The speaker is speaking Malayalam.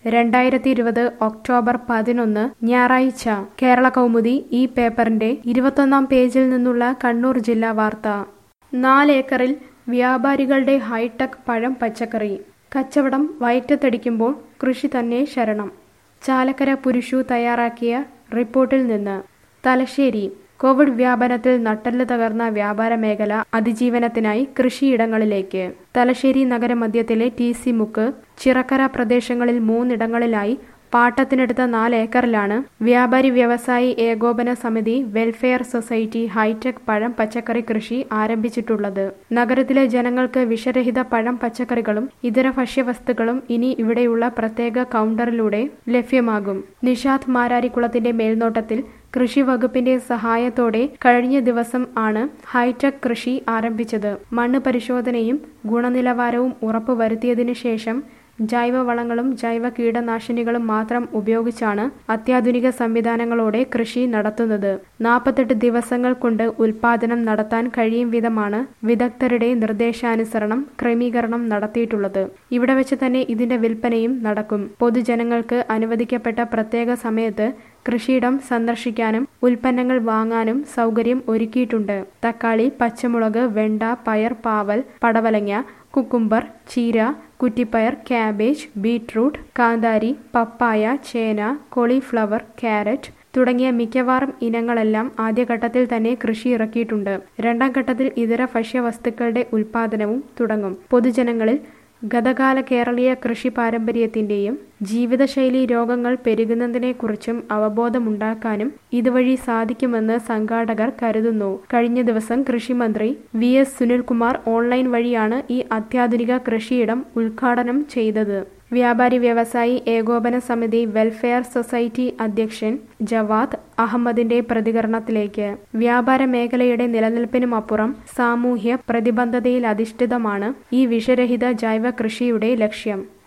രണ്ടായിരത്തി ഇരുപത് ഒക്ടോബർ പതിനൊന്ന് ഞായറാഴ്ച കേരള കൗമുദി ഈ പേപ്പറിന്റെ ഇരുപത്തൊന്നാം പേജിൽ നിന്നുള്ള കണ്ണൂർ ജില്ലാ വാർത്ത നാലേക്കറിൽ വ്യാപാരികളുടെ ഹൈടെക് പഴം പച്ചക്കറി കച്ചവടം വയറ്റത്തടിക്കുമ്പോൾ കൃഷി തന്നെ ശരണം ചാലക്കര പുരുഷു തയ്യാറാക്കിയ റിപ്പോർട്ടിൽ നിന്ന് തലശ്ശേരി കോവിഡ് വ്യാപനത്തിൽ നട്ടെല്ല് തകർന്ന വ്യാപാര മേഖല അതിജീവനത്തിനായി കൃഷിയിടങ്ങളിലേക്ക് തലശ്ശേരി നഗരമധ്യത്തിലെ ടി സി മുക്ക് ചിറക്കര പ്രദേശങ്ങളിൽ മൂന്നിടങ്ങളിലായി പാട്ടത്തിനെടുത്ത നാല് ഏക്കറിലാണ് വ്യാപാരി വ്യവസായി ഏകോപന സമിതി വെൽഫെയർ സൊസൈറ്റി ഹൈടെക് പഴം പച്ചക്കറി കൃഷി ആരംഭിച്ചിട്ടുള്ളത് നഗരത്തിലെ ജനങ്ങൾക്ക് വിഷരഹിത പഴം പച്ചക്കറികളും ഇതര ഭക്ഷ്യവസ്തുക്കളും ഇനി ഇവിടെയുള്ള പ്രത്യേക കൗണ്ടറിലൂടെ ലഭ്യമാകും നിഷാദ് മാരാരിക്കുളത്തിന്റെ മേൽനോട്ടത്തിൽ കൃഷി വകുപ്പിന്റെ സഹായത്തോടെ കഴിഞ്ഞ ദിവസം ആണ് ഹൈടെക് കൃഷി ആരംഭിച്ചത് മണ്ണ് പരിശോധനയും ഗുണനിലവാരവും ഉറപ്പുവരുത്തിയതിനു ശേഷം ജൈവവളങ്ങളും ജൈവ കീടനാശിനികളും മാത്രം ഉപയോഗിച്ചാണ് അത്യാധുനിക സംവിധാനങ്ങളോടെ കൃഷി നടത്തുന്നത് നാൽപ്പത്തെട്ട് ദിവസങ്ങൾ കൊണ്ട് ഉൽപാദനം നടത്താൻ കഴിയും വിധമാണ് വിദഗ്ധരുടെ നിർദ്ദേശാനുസരണം ക്രമീകരണം നടത്തിയിട്ടുള്ളത് ഇവിടെ വെച്ച് തന്നെ ഇതിന്റെ വിൽപ്പനയും നടക്കും പൊതുജനങ്ങൾക്ക് അനുവദിക്കപ്പെട്ട പ്രത്യേക സമയത്ത് കൃഷിയിടം സന്ദർശിക്കാനും ഉൽപ്പന്നങ്ങൾ വാങ്ങാനും സൗകര്യം ഒരുക്കിയിട്ടുണ്ട് തക്കാളി പച്ചമുളക് വെണ്ട പയർ പാവൽ പടവലങ്ങ കുക്കുംബർ ചീര കുറ്റിപ്പയർ ക്യാബേജ് ബീട്രൂട്ട് കാന്താരി പപ്പായ ചേന കോളിഫ്ലവർ ക്യാരറ്റ് തുടങ്ങിയ മിക്കവാറും ഇനങ്ങളെല്ലാം ആദ്യഘട്ടത്തിൽ തന്നെ കൃഷി ഇറക്കിയിട്ടുണ്ട് രണ്ടാം ഘട്ടത്തിൽ ഇതര ഭക്ഷ്യവസ്തുക്കളുടെ ഉൽപാദനവും തുടങ്ങും പൊതുജനങ്ങളിൽ ഗതകാല കേരളീയ കൃഷി പാരമ്പര്യത്തിന്റെയും ജീവിതശൈലി രോഗങ്ങൾ പെരുകുന്നതിനെക്കുറിച്ചും അവബോധമുണ്ടാക്കാനും ഇതുവഴി സാധിക്കുമെന്ന് സംഘാടകർ കരുതുന്നു കഴിഞ്ഞ ദിവസം കൃഷിമന്ത്രി വി എസ് സുനിൽകുമാർ ഓൺലൈൻ വഴിയാണ് ഈ അത്യാധുനിക കൃഷിയിടം ഉദ്ഘാടനം ചെയ്തത് വ്യാപാരി വ്യവസായി ഏകോപന സമിതി വെൽഫെയർ സൊസൈറ്റി അധ്യക്ഷൻ ജവാദ് അഹമ്മദിന്റെ പ്രതികരണത്തിലേക്ക് വ്യാപാര മേഖലയുടെ നിലനിൽപ്പിനുമപ്പുറം സാമൂഹ്യ പ്രതിബദ്ധതയിൽ അധിഷ്ഠിതമാണ് ഈ വിഷരഹിത ജൈവ കൃഷിയുടെ ലക്ഷ്യം